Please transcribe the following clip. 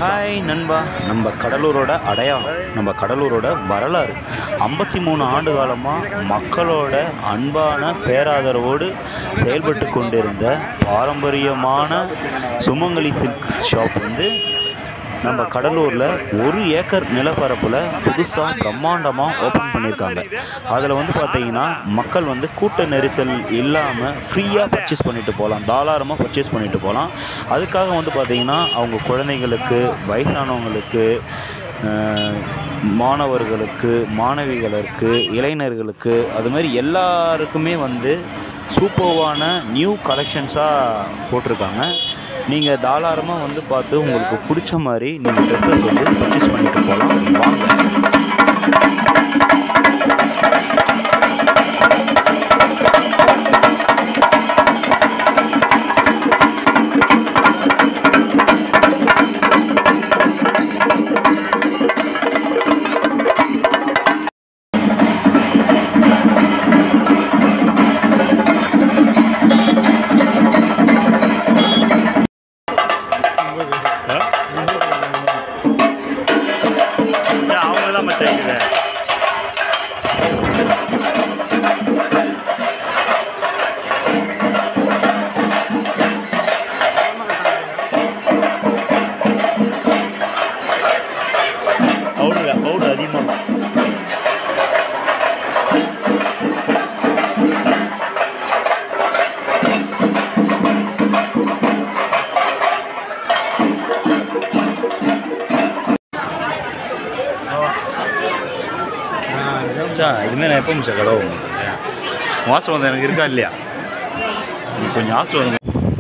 hi நண்பா நம்ம கடலூரோட அடையாளம் நம்ம கடலூரோட வரலாறு ஐம்பத்தி மூணு ஆண்டு காலமாக மக்களோட அன்பான பேராதரவோடு செயல்பட்டு கொண்டிருந்த பாரம்பரியமான சுமங்கலி சில்க் ஷாப் வந்து நம்ம கடலூரில் ஒரு ஏக்கர் நிலப்பரப்பில் புதுசாக பிரம்மாண்டமாக ஓப்பன் பண்ணியிருக்காங்க அதில் வந்து பார்த்தீங்கன்னா மக்கள் வந்து கூட்ட நெரிசல் இல்லாமல் ஃப்ரீயாக பர்ச்சேஸ் பண்ணிட்டு போகலாம் தாராளமாக பர்ச்சேஸ் பண்ணிட்டு போகலாம் அதுக்காக வந்து பார்த்தீங்கன்னா அவங்க குழந்தைங்களுக்கு வயசானவங்களுக்கு அஹ், மாணவர்களுக்கு மாணவிகளுக்கு இளைஞர்களுக்கு அது மாதிரி எல்லாருக்குமே வந்து சூப்பர்வான நியூ கலெக்ஷன்ஸாக போட்டிருக்காங்க நீங்கள் தாராளமாக வந்து பார்த்து உங்களுக்கு பிடிச்ச மாதிரி நீங்கள் ட்ரெஸ்ஸஸ் வந்து பர்ச்சேஸ் பண்ணிட்டு போகலாம் வாங்க அவங்க தான் மச்சான் இருக்குது பவுடர் பவுடர் அதிகமாக மச்சான் இதுமாதிரி நான் எப்போ மச்சான் கடவுள் வாசம் வந்து எனக்கு இருக்கா இல்லையா நீ கொஞ்சம் ஆசீர்வாதம்